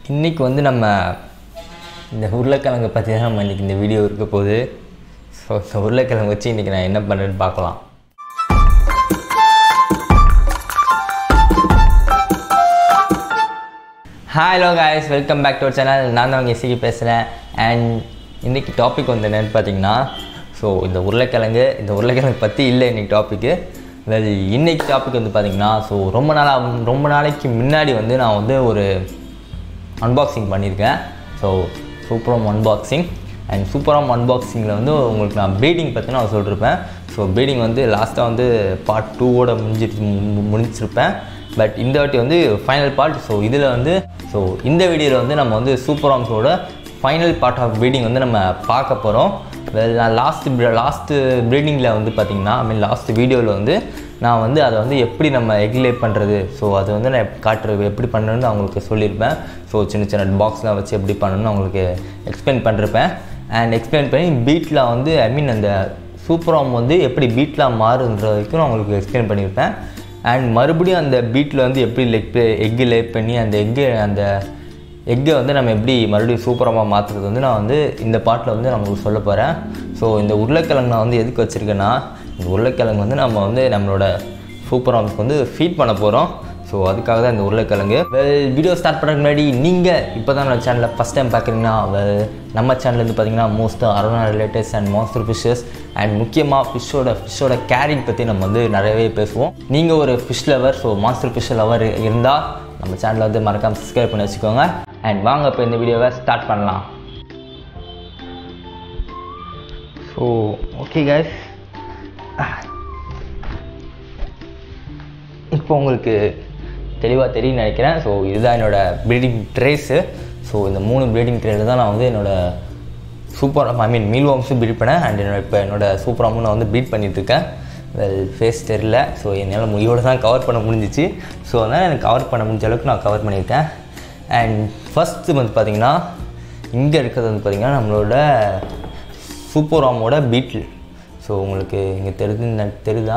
இன்றைக்கி வந்து நம்ம இந்த உருளைக்கிழங்கு பற்றி தான் நம்ம இன்றைக்கி இந்த வீடியோ இருக்க போகுது ஸோ இந்த உருளைக்கிழங்கு வச்சு இன்றைக்கி நான் என்ன பண்ணுறேன்னு பார்க்கலாம் hello guys welcome back to our channel நான் தான் உங்கள் எஸ்சிக்கு பேசுகிறேன் அண்ட் இன்றைக்கி டாபிக் வந்து என்னென்னு பார்த்தீங்கன்னா ஸோ இந்த உருளைக்கிழங்கு இந்த உருளைக்கிழங்கு பற்றி இல்லை இன்றைக்கி டாப்பிக்கு அதாவது இன்றைக்கி டாபிக் வந்து பார்த்திங்கன்னா ஸோ ரொம்ப நாளாக ரொம்ப நாளைக்கு முன்னாடி வந்து நான் வந்து ஒரு அன்பாக்சிங் பண்ணியிருக்கேன் so superworm unboxing and superworm அன்பாக்சிங்கில் வந்து உங்களுக்கு நான் ப்ரீடிங் பற்றி நான் சொல்லியிருப்பேன் ஸோ ப்ரீடிங் வந்து லாஸ்ட்டாக வந்து பார்ட் டூவோட முடிஞ்சி மு- முடிச்சிருப்பேன் பட் இந்த வாட்டி வந்து ஃபைனல் பார்ட் ஸோ இதில் வந்து ஸோ இந்த வீடியோவில் வந்து நம்ம வந்து சூப்பராம்ஸோட ஃபைனல் பார்ட் ஆஃப் ப்ரீடிங் வந்து நம்ம பார்க்க போகிறோம் நான் லாஸ்ட் லாஸ்ட்டு ப்ரீடிங்கில் வந்து பார்த்திங்கன்னா ஐ மீன் லாஸ்ட் வீடியோவில் வந்து நான் வந்து அதை வந்து எப்படி நம்ம எக்லே பண்ணுறது ஸோ அது வந்து நான் காட்டுறது எப்படி பண்ணணும்னு அவங்களுக்கு சொல்லியிருப்பேன் ஸோ சின்ன சின்ன பாக்ஸ்லாம் வச்சு எப்படி பண்ணணும்னு அவங்களுக்கு எக்ஸ்பிளைன் பண்ணிருப்பேன் அண்ட் எக்ஸ்பிளைன் பண்ணி பீட்டில் வந்து ஐ மீன் அந்த சூப்பராம் வந்து எப்படி பீட்லாம் மாறுன்ற வரைக்கும் நான் உங்களுக்கு எக்ஸ்பிளைன் பண்ணியிருப்பேன் அண்ட் மறுபடியும் அந்த பீட்டில் வந்து எப்படி லெக் எக்கு லே பண்ணி அந்த எக்கு அந்த எக்கை வந்து நம்ம எப்படி மறுபடியும் சூப்பரமாக மாற்றுறது வந்து நான் வந்து இந்த பாட்டில் வந்து நான் உங்களுக்கு சொல்ல போகிறேன் ஸோ இந்த உருளைக்கிழங்கு நான் வந்து எதுக்கு வச்சுருக்கேன்னா இந்த உருளைக்கிழங்கு வந்து நம்ம வந்து நம்மளோட சூப்பராம்ஸ்க்கு வந்து ஃபீட் பண்ண போகிறோம் ஸோ அதுக்காக தான் இந்த உருளைக்கிழங்கு வெல் வீடியோ ஸ்டார்ட் பண்ணுறதுக்கு முன்னாடி நீங்கள் இப்போ தான் நம்ம சேனலில் ஃபஸ்ட் டைம் பார்க்குறீங்கன்னா வெல் நம்ம சேனல் வந்து பார்த்தீங்கன்னா மோஸ்ட்டாக arowana related and monster fishes and முக்கியமாக ஃபிஷ்ஷோட ஃபிஷ்ஷோட கேரிங் பற்றி நம்ம வந்து நிறையவே பேசுவோம் நீங்கள் ஒரு fish lover so monster fish lover இருந்தால் நம்ம சேனலை வந்து மறக்காமல் சப்ஸ்கிரைப் பண்ணி வச்சுக்கோங்க அண்ட் வாங்க இப்போ இந்த வீடியோவை ஸ்டார்ட் பண்ணலாம் ஸோ ஓகே கைஸ் இப்போ உங்களுக்கு தெளிவாக தெரியும் நினைக்கிறேன் ஸோ இதுதான் என்னோடய ப்ரீடிங் ட்ரேஸு ஸோ இந்த மூணு ப்ரீடிங் ட்ரேஸில் தான் நான் வந்து என்னோடய சூப்பர் ஐ மீன் மீல் வாம்ஸும் ப்ரீட் பண்ணேன் அண்ட் என்னோட இப்போ என்னோடய சூப்பராமும் நான் வந்து ப்ரீட் பண்ணிகிட்ருக்கேன் வெல் ஃபேஸ் தெரில ஸோ என்னால் முடியோடு தான் கவர் பண்ண முடிஞ்சிச்சு ஸோ அதனால் எனக்கு கவர் பண்ண முடிஞ்ச அளவுக்கு நான் கவர் பண்ணியிருக்கேன் அண்ட் ஃபஸ்ட்டு வந்து பார்த்திங்கன்னா இங்கே இருக்கிறது வந்து பார்த்திங்கன்னா நம்மளோட சூப்பராமோட பீட்டில் ஸோ உங்களுக்கு இங்கே தெரிஞ்சு தெரியுதா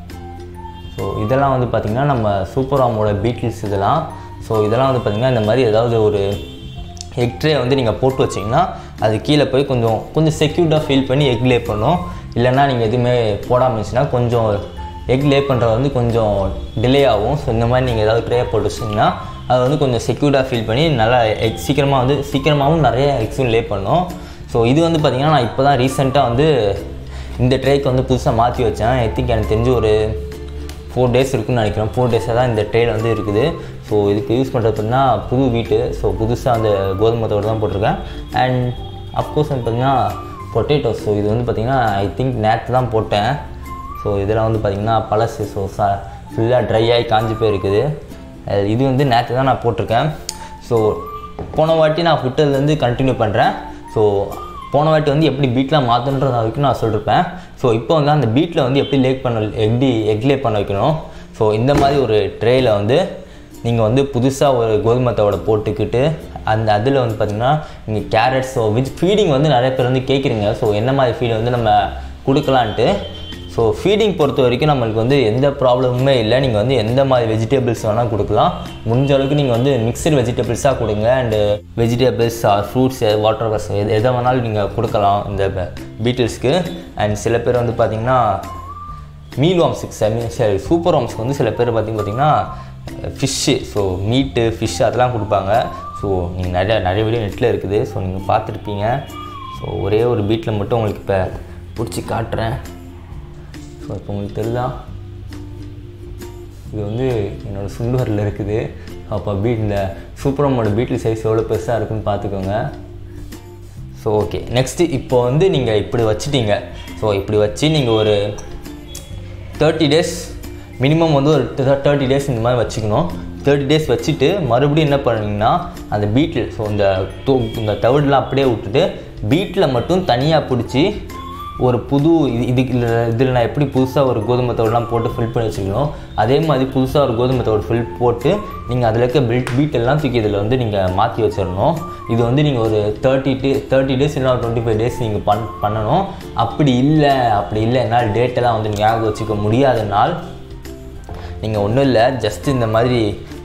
ஸோ இதெல்லாம் வந்து பார்த்திங்கன்னா நம்ம சூப்பராமோட பீட்டில்ஸ் இதெல்லாம் ஸோ இதெல்லாம் வந்து பார்த்திங்கன்னா இந்த மாதிரி ஏதாவது ஒரு எக் ட்ரே வந்து நீங்கள் போட்டு வச்சிங்கன்னா அது கீழே போய் கொஞ்சம் கொஞ்சம் செக்யூர்டாக ஃபீல் பண்ணி எக் லே பண்ணும் இல்லைன்னா நீங்கள் எதுவுமே போடாமல் இருந்துச்சுன்னா கொஞ்சம் எக் லே பண்ணுறது வந்து கொஞ்சம் டிலே ஆகும் ஸோ இந்த மாதிரி நீங்கள் ஏதாவது ட்ரே போட்டு வச்சிங்கன்னா அது வந்து கொஞ்சம் செக்யூர்டாக ஃபீல் பண்ணி நல்லா எக் சீக்கிரமாக வந்து சீக்கிரமாகவும் நிறைய எக்ஸும் லே பண்ணும் ஸோ இது வந்து பார்த்திங்கன்னா நான் இப்போ தான் ரீசெண்டாக வந்து இந்த ட்ரேக்கு வந்து புதுசாக மாற்றி வச்சேன் ஐ திங்க் எனக்கு தெரிஞ்சு ஒரு ஃபோர் டேஸ் இருக்குன்னு நினைக்கிறேன் ஃபோர் டேஸாக தான் இந்த ட்ரேல வந்து இருக்குது ஸோ இதுக்கு யூஸ் பண்ணுறது பார்த்தீங்கன்னா புது வீட்டு ஸோ புதுசாக அந்த கோதுமை தோடு தான் போட்டிருக்கேன் அண்ட் அஃப்கோர்ஸ் வந்து பார்த்திங்கன்னா பொட்டேட்டோஸ் ஸோ இது வந்து பார்த்திங்கன்னா ஐ திங்க் நேற்று தான் போட்டேன் ஸோ இதெல்லாம் வந்து பார்த்திங்கன்னா பழசு ஸோ ச ஃபுல்லாக ட்ரை ஆகி காஞ்சி போயிருக்குது அஹ் இது வந்து நேற்று தான் நான் போட்டிருக்கேன் ஸோ போன வாட்டி நான் விட்டதுலேருந்து கண்டினியூ பண்ணுறேன் ஸோ போன வாட்டி வந்து எப்படி பீட்லாம் மாற்றணுன்றது வரைக்கும் நான் சொல்லியிருப்பேன் ஸோ இப்போ வந்து அந்த பீட்டில் வந்து எப்படி லேக் பண்ண எப்படி எக்லே பண்ண வைக்கணும் ஸோ இந்த மாதிரி ஒரு ட்ரேயில் வந்து நீங்கள் வந்து புதுசாக ஒரு கோதுமை தவடை போட்டுக்கிட்டு அந்த அதில் வந்து பார்த்திங்கன்னா நீங்கள் கேரட்ஸ் ஸோ வித் ஃபீடிங் வந்து நிறைய பேர் வந்து கேட்குறீங்க ஸோ என்ன மாதிரி ஃபீட் வந்து நம்ம கொடுக்கலான்ட்டு ஸோ ஃபீடிங் பொறுத்த வரைக்கும் நம்மளுக்கு வந்து எந்த ப்ராப்ளமுமே இல்லை நீங்கள் வந்து எந்த மாதிரி வெஜிடபிள்ஸ் வேணால் கொடுக்கலாம் முடிஞ்ச அளவுக்கு நீங்கள் வந்து மிக்சட் வெஜிடபிள்ஸாக கொடுங்க and vegetables or fruits water cause எது எதை வேணாலும் நீங்கள் கொடுக்கலாம் இந்த பீட்டில்ஸ்க்கு அண்ட் சில பேர் வந்து பார்த்திங்கன்னா மீல் வாம்ஸுக்கு ஐ மீன் சரி சூப்பர் வாம்ஸ்க்கு வந்து சில பேர் பார்த்திங்க பார்த்திங்கன்னா ஃபிஷ்ஷு ஸோ மீட்டு ஃபிஷ் அதெல்லாம் கொடுப்பாங்க ஸோ நீங்கள் நிறைய நிறைய வீடியோ நெட்டில் இருக்குது ஸோ நீங்கள் பார்த்துருப்பீங்க ஸோ ஒரே ஒரு பீட்டில் மட்டும் உங்களுக்கு இப்போ பிடிச்சி காட்டுறேன் ஸோ இப்போ உங்களுக்கு தெரியுதா இது வந்து என்னோடய சுண்டுவரில் இருக்குது அப்போ பீட் இந்த சூப்பரமோட பீட்டில் சைஸ் எவ்வளோ பெருசாக இருக்குன்னு பார்த்துக்கோங்க ஸோ ஓகே நெக்ஸ்ட்டு இப்போ வந்து நீங்கள் இப்படி வச்சிட்டீங்க ஸோ இப்படி வச்சு நீங்கள் ஒரு தேர்ட்டி டேஸ் மினிமம் வந்து ஒரு தேர்ட்டி டேஸ் இந்த மாதிரி வச்சுக்கணும் தேர்ட்டி டேஸ் வச்சுட்டு மறுபடியும் என்ன பண்ணுவீங்கன்னா அந்த பீட்டில் ஸோ இந்த தூ இந்த தவிடெலாம் அப்படியே விட்டுட்டு பீட்டில் மட்டும் தனியாக பிடிச்சி ஒரு புது இது இதுக்கு இதில் நான் எப்படி புதுசாக ஒரு கோதுமை தவிடெலாம் போட்டு ஃபில் பண்ணி வச்சுக்கணும் அதே மாதிரி புதுசாக ஒரு கோதுமை தவிடு ஃபில் போட்டு நீங்கள் அதில் இருக்க பில்ட் பீட் எல்லாம் தூக்கி இதில் வந்து நீங்கள் மாற்றி வச்சிடணும் இது வந்து நீங்கள் ஒரு தேர்ட்டி டே தேர்ட்டி டேஸ் இல்லை டுவெண்ட்டி ஃபைவ் டேஸ் நீங்கள் பண் பண்ணணும் அப்படி இல்லை அப்படி இல்லை என்னால் டேட்டெல்லாம் வந்து ஞாபகம் வச்சுக்க முடியாத நாள் நீங்கள் ஒன்றும் இல்லை ஜஸ்ட் இந்த மாதிரி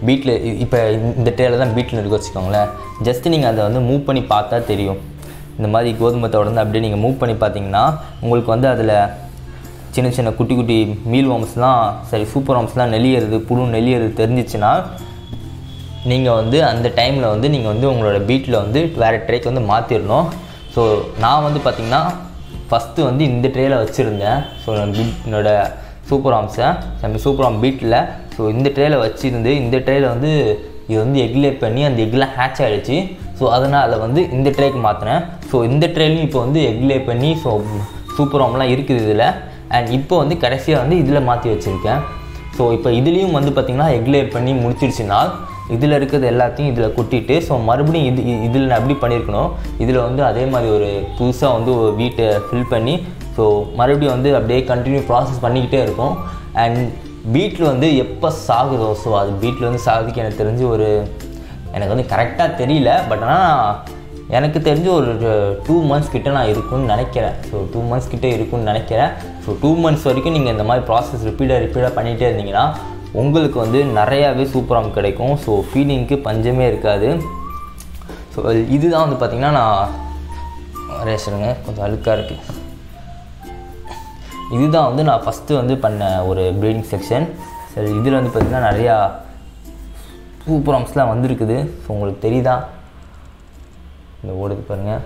பீட்டில் இப்போ இந்த ட்ரேல தான் பீட்டில் இருக்கு வச்சுக்கோங்களேன் ஜஸ்ட் நீங்கள் அதை வந்து மூவ் பண்ணி பார்த்தா தெரியும் இந்த மாதிரி கோதுமை தவிட வந்து அப்படியே நீங்கள் மூவ் பண்ணி பார்த்தீங்கன்னா உங்களுக்கு வந்து அதில் சின்ன சின்ன குட்டி குட்டி மீல் வார்ம்ஸ்லாம் சரி சூப்பர் வார்ம்ஸ்லாம் நெளியறது புழு நெளியறது தெரிஞ்சிச்சுன்னா நீங்கள் வந்து அந்த டைமில் வந்து நீங்கள் வந்து உங்களோட பீட்டில் வந்து வேறு ட்ரேக்கு வந்து மாற்றிடணும் ஸோ நான் வந்து பார்த்திங்கன்னா ஃபஸ்ட்டு வந்து இந்த ட்ரேயில் வச்சுருந்தேன் ஸோ என்னோட சூப்பர் ஆம்ஸை நம்ம சூப்பர் ஆம் பீட்டில் ஸோ இந்த ட்ரேயில் வச்சுருந்து இந்த ட்ரேயில் வந்து இது வந்து எக்லே பண்ணி அந்த எக்லாம் ஹேட்ச் ஆகிடுச்சு ஸோ அதனால் வந்து இந்த ட்ரேக்கு மாற்றினேன் ஸோ இந்த ட்ரேலையும் இப்போ வந்து எக்லே பண்ணி ஸோ சூப்பர் ஆம்லாம் இருக்குது இதில் அண்ட் இப்போ வந்து கடைசியாக வந்து இதில் மாற்றி வச்சுருக்கேன் ஸோ இப்போ இதுலேயும் வந்து பார்த்திங்கன்னா எக்லே பண்ணி முடிச்சிருச்சுன்னா இதில் இருக்கிறது எல்லாத்தையும் இதில் கொட்டிட்டு ஸோ மறுபடியும் இது இதில் நான் எப்படி பண்ணியிருக்கணும் இதில் வந்து அதே மாதிரி ஒரு புதுசாக வந்து ஒரு வீட்டை ஃபில் பண்ணி ஸோ மறுபடியும் வந்து அப்படியே கண்டினியூ ப்ராசஸ் பண்ணிக்கிட்டே இருக்கும் அண்ட் பீட்டில் வந்து எப்போ சாகுதோ ஸோ அது பீட்டில் வந்து சாகுதுக்கு எனக்கு தெரிஞ்சு ஒரு எனக்கு வந்து கரெக்டாக தெரியல பட் ஆனால் எனக்கு தெரிஞ்சு ஒரு டூ மந்த்ஸ் கிட்ட நான் இருக்கும்னு நினைக்கிறேன் ஸோ டூ மந்த்ஸ் கிட்ட இருக்கும்னு நினைக்கிறேன் ஸோ டூ மந்த்ஸ் வரைக்கும் நீங்கள் இந்த மாதிரி ப்ராசஸ் ரிப்பீட்டாக ரிப்பீட்டாக பண்ணிகிட்டே இருந்தீங்கன்னா உங்களுக்கு வந்து நிறையாவே சூப்பராக கிடைக்கும் ஸோ ஃபீலிங்க்கு பஞ்சமே இருக்காது ஸோ இதுதான் வந்து பார்த்திங்கன்னா நான் ரேஷனுங்க கொஞ்சம் அழுக்காக இருக்குது இதுதான் வந்து நான் ஃபஸ்ட்டு வந்து பண்ண ஒரு ப்ரீடிங் செக்ஷன் சரி இதில் வந்து பார்த்திங்கன்னா நிறையா சூப்பராம்ஸ்லாம் வந்திருக்குது ஸோ உங்களுக்கு தெரியுதா இந்த ஓடுது பாருங்கள்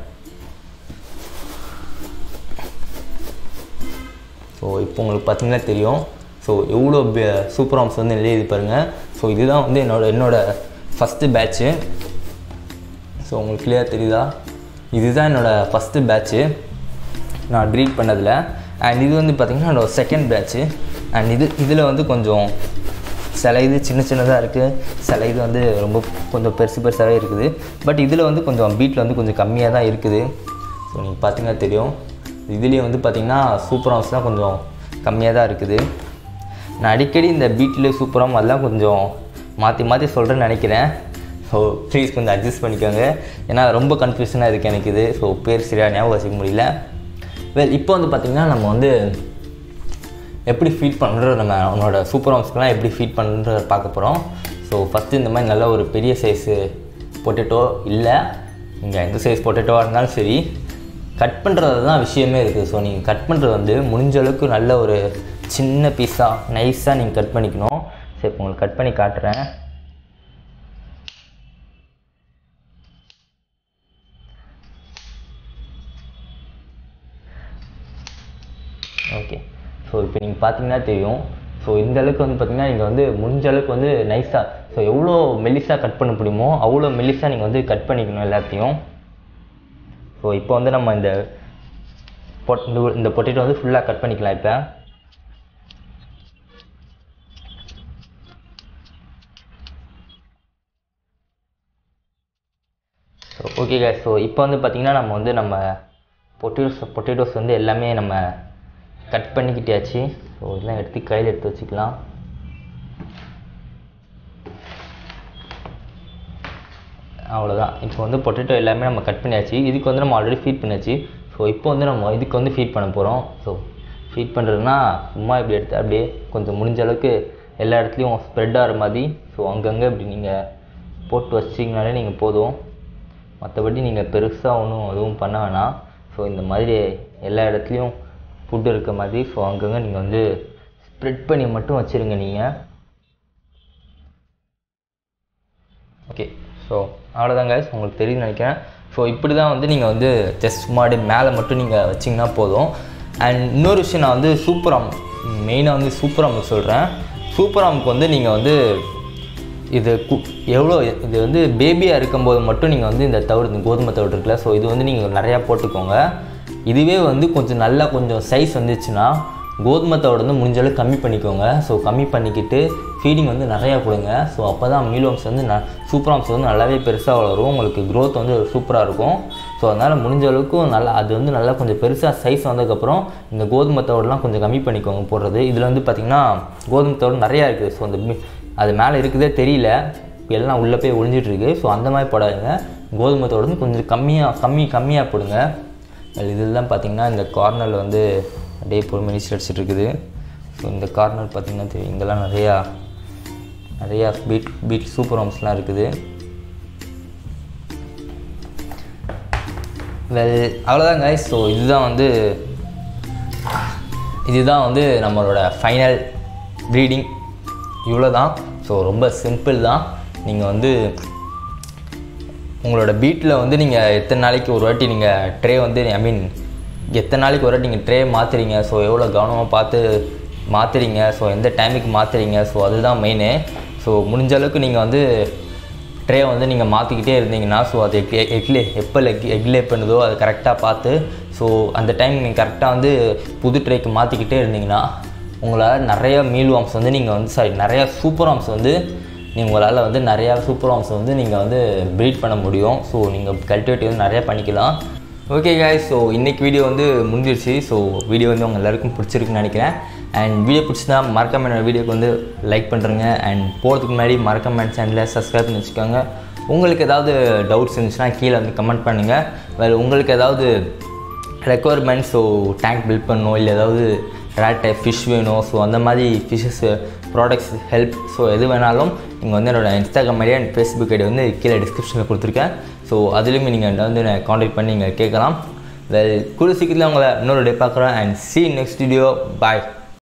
ஸோ இப்போ உங்களுக்கு பார்த்தீங்கன்னா தெரியும் ஸோ எவ்வளோ சூப்பர் ஆம்ஸ் வந்து எழுதி பாருங்கள் ஸோ இதுதான் வந்து என்னோட என்னோட ஃபஸ்ட்டு பேட்ச்சு ஸோ உங்களுக்கு கிளியர் தெரியுதா இதுதான் என்னோடய ஃபஸ்ட்டு பேட்ச்சு நான் ட்ரீட் பண்ணதில் அண்ட் இது வந்து பார்த்திங்கன்னா என்னோட செகண்ட் பேட்ச்சு அண்ட் இது இதில் வந்து கொஞ்சம் சில இது சின்ன சின்னதாக இருக்குது சில இது வந்து ரொம்ப கொஞ்சம் பெருசு பெருசாகவே இருக்குது பட் இதில் வந்து கொஞ்சம் பீட்டில் வந்து கொஞ்சம் கம்மியாக தான் இருக்குது ஸோ நீங்கள் பார்த்தீங்கன்னா தெரியும் இதுலேயும் வந்து பார்த்திங்கன்னா சூப்பர் ஹவுஸ்லாம் கொஞ்சம் கம்மியாக தான் இருக்குது நான் அடிக்கடி இந்த பீட்டில் சூப்பராக அதெல்லாம் கொஞ்சம் மாற்றி மாற்றி சொல்கிறேன்னு நினைக்கிறேன் ஸோ ப்ளீஸ் கொஞ்சம் அட்ஜஸ்ட் பண்ணிக்கோங்க ஏன்னா ரொம்ப கன்ஃபியூஷனாக இருக்குது எனக்கு இது ஸோ பேர் சரியாக ஞாபகம் வச்சுக்க முடியல வெல் இப்போ வந்து பார்த்திங்கன்னா நம்ம வந்து எப்படி ஃபீட் பண்ணுற நம்ம அவனோட சூப்பர் ஹவுஸ்க்கெலாம் எப்படி ஃபீட் பண்ணுறத பார்க்க போகிறோம் ஸோ ஃபஸ்ட்டு இந்த மாதிரி நல்ல ஒரு பெரிய சைஸு பொட்டேட்டோ இல்லை நீங்கள் எந்த சைஸ் பொட்டேட்டோவாக இருந்தாலும் சரி கட் பண்ணுறது தான் விஷயமே இருக்குது ஸோ நீங்கள் கட் பண்ணுறது வந்து முடிஞ்ச அளவுக்கு நல்ல ஒரு சின்ன பீஸாக நைஸாக நீங்கள் கட் பண்ணிக்கணும் சரி இப்போ உங்களுக்கு கட் பண்ணி காட்டுறேன் ஓகே ஸோ இப்போ நீங்கள் பார்த்தீங்கன்னா தெரியும் ஸோ இந்த அளவுக்கு வந்து பார்த்தீங்கன்னா நீங்கள் வந்து முடிஞ்ச அளவுக்கு வந்து நைஸாக ஸோ எவ்வளோ மெல்லிஸாக கட் பண்ண முடியுமோ அவ்வளோ மெல்லிஸாக நீங்கள் வந்து கட் பண்ணிக்கணும் எல்லாத்தையும் ஸோ இப்போ வந்து நம்ம இந்த பொட் இந்த பொட்டேட்டோ வந்து ஃபுல்லாக கட் பண்ணிக்கலாம் இப்போ ஸோ ஓகே guys ஸோ இப்போ வந்து பார்த்திங்கன்னா நம்ம வந்து நம்ம பொட்டேட்டோஸ் பொட்டேட்டோஸ் வந்து எல்லாமே நம்ம கட் பண்ணிக்கிட்டாச்சு ஸோ இதெல்லாம் எடுத்து கையில் எடுத்து வச்சுக்கலாம் அவ்வளோதான் இப்போ வந்து பொட்டேட்டோ எல்லாமே நம்ம கட் பண்ணியாச்சு இதுக்கு வந்து நம்ம ஆல்ரெடி ஃபீட் பண்ணியாச்சு ஸோ இப்போ வந்து நம்ம இதுக்கு வந்து ஃபீட் பண்ண போகிறோம் ஸோ ஃபீட் பண்ணுறதுனா சும்மா இப்படி எடுத்து அப்படியே கொஞ்சம் முடிஞ்ச அளவுக்கு எல்லா இடத்துலையும் ஸ்ப்ரெட் ஆகிற மாதிரி ஸோ அங்கங்கே இப்படி நீங்கள் போட்டு வச்சிங்கனாலே நீங்கள் போதும் மற்றபடி நீங்கள் பெருசாக ஒன்றும் எதுவும் பண்ண வேணாம் ஸோ இந்த மாதிரி எல்லா இடத்துலையும் ஃபுட்டு இருக்க மாதிரி ஸோ அங்கங்கே நீங்கள் வந்து ஸ்ப்ரெட் பண்ணி மட்டும் வச்சுருங்க நீங்கள் ஓகே ஸோ அவ்வளோதான் guys உங்களுக்கு தெரியும்னு நினைக்கிறேன் ஸோ இப்படி தான் வந்து நீங்கள் வந்து ஜஸ்ட் சும்மா அப்படியே மேலே மட்டும் நீங்கள் வச்சிங்கன்னா போதும் அண்ட் இன்னொரு விஷயம் நான் வந்து சூப்பராம் மெயினாக வந்து சூப்பராமுக்கு சொல்கிறேன் சூப்பராமுக்கு வந்து நீங்கள் வந்து இது கு எவ்வளோ இது வந்து பேபியாக இருக்கும்போது மட்டும் நீங்கள் வந்து இந்த தவிடு இந்த கோதுமை தவிடு இருக்குல்ல ஸோ இது வந்து நீங்கள் நிறையா போட்டுக்கோங்க இதுவே வந்து கொஞ்சம் நல்லா கொஞ்சம் சைஸ் வந்துச்சுன்னா கோதுமை தவிடு வந்து முடிஞ்ச அளவுக்கு கம்மி பண்ணிக்கோங்க ஸோ கம்மி பண்ணிக்கிட்டு ஃபீடிங் வந்து நிறையா கொடுங்க ஸோ அப்போ தான் மீல்வம்ஸ் வந்து ந சூப்பராம்ஸ் வந்து நல்லாவே பெருசாக வளரும் உங்களுக்கு க்ரோத் வந்து சூப்பராக இருக்கும் ஸோ அதனால் முடிஞ்ச அளவுக்கு நல்லா அது வந்து நல்லா கொஞ்சம் பெருசாக சைஸ் வந்ததுக்கப்புறம் இந்த கோதுமை தவிடுலாம் கொஞ்சம் கம்மி பண்ணிக்கோங்க போடுறது இதில் வந்து பார்த்திங்கன்னா கோதுமை தவிடு நிறையா இருக்குது ஸோ அந்த மி- அது மேலே இருக்குதே தெரியல எல்லாம் உள்ளே போய் ஒளிஞ்சிட்டு இருக்கு ஸோ அந்த மாதிரி போடாதுங்க கோதுமை தவிடு வந்து கொஞ்சம் கம்மியாக கம்மி கம்மியாக போடுங்க இதெல்லாம் பார்த்தீங்கன்னா இந்த கார்னரில் வந்து அப்படியே பொறுமை நீச்சல் அடிச்சிட்டு இருக்குது ஸோ இந்த கார்னர் பார்த்தீங்கன்னா தெரியும் இங்கெல்லாம் நிறையா நிறையா பீட் பீட் சூப்பர் ஹோம்ஸ்லாம் இருக்குது வெல் அவ்வளோதான் guys ஸோ இதுதான் வந்து இதுதான் வந்து நம்மளோட ஃபைனல் ப்ரீடிங் இவ்வளோ தான் ஸோ ரொம்ப சிம்பிள் தான் நீங்கள் வந்து உங்களோட பீட்டில் வந்து நீங்கள் எத்தனை நாளைக்கு ஒரு வாட்டி நீங்கள் ட்ரே வந்து ஐ மீன் எத்தனை நாளைக்கு ஒரு வாட்டி நீங்கள் ட்ரே மாற்றுறீங்க ஸோ எவ்வளோ கவனமாக பார்த்து மாற்றுறீங்க ஸோ எந்த டைமுக்கு மாற்றுறீங்க ஸோ அதுதான் மெயினு ஸோ முடிஞ்ச அளவுக்கு நீங்கள் வந்து ட்ரே வந்து நீங்கள் மாற்றிக்கிட்டே இருந்தீங்கன்னா ஸோ அது எக் எக்லே எப்போ எக் எக்லே பண்ணுதோ அது கரெக்டாக பார்த்து ஸோ அந்த டைம் நீங்கள் கரெக்டாக வந்து புது ட்ரேக்கு மாற்றிக்கிட்டே இருந்தீங்கன்னா உங்களால் நிறைய மீல் வாம்ஸ் வந்து நீங்கள் வந்து சாரி நிறையா சூப்பர் வாம்ஸ் வந்து நீங்கள் உங்களால் வந்து நிறையா சூப்பர் வாம்ஸ் வந்து நீங்கள் வந்து ப்ரீட் பண்ண முடியும் ஸோ நீங்கள் கல்டிவேட் வந்து நிறையா பண்ணிக்கலாம் ஓகே guys ஸோ இன்றைக்கி வீடியோ வந்து முடிஞ்சிருச்சு ஸோ வீடியோ வந்து உங்கள் எல்லாருக்கும் பிடிச்சிருக்குன்னு நினைக்கிறேன் அண்ட் வீடியோ பிடிச்சிருந்தா மறக்காம என்னோட வீடியோக்கு வந்து லைக் பண்ணுறேங்க அண்ட் போகிறதுக்கு முன்னாடி மறக்காம என் சேனலை சப்ஸ்கிரைப் பண்ணி வச்சுக்கோங்க உங்களுக்கு ஏதாவது டவுட்ஸ் இருந்துச்சுன்னா கீழே வந்து கமெண்ட் பண்ணுங்கள் வேறு உங்களுக்கு ஏதாவது ரெக்குவயர்மெண்ட் ஸோ டேங்க் பில்ட் பண்ணணும் இல்லை ஏதாவது ரேட் டைப் ஃபிஷ் வேணும் ஸோ அந்த மாதிரி ஃபிஷ்ஷஸ் ப்ராடக்ட்ஸ் ஹெல்ப் ஸோ எது வேணாலும் நீங்கள் வந்து என்னோட Instagram idea and Facebook ID வந்து கீழே டிஸ்கிரிப்ஷனில் கொடுத்துருக்கேன் ஸோ அதுலேயுமே நீங்கள் வந்து காண்டாக்ட் பண்ணி நீங்கள் கேட்கலாம் வெல் கூட சீக்கிரத்தில் உங்களை இன்னொரு டே பார்க்குறேன் and see next video bye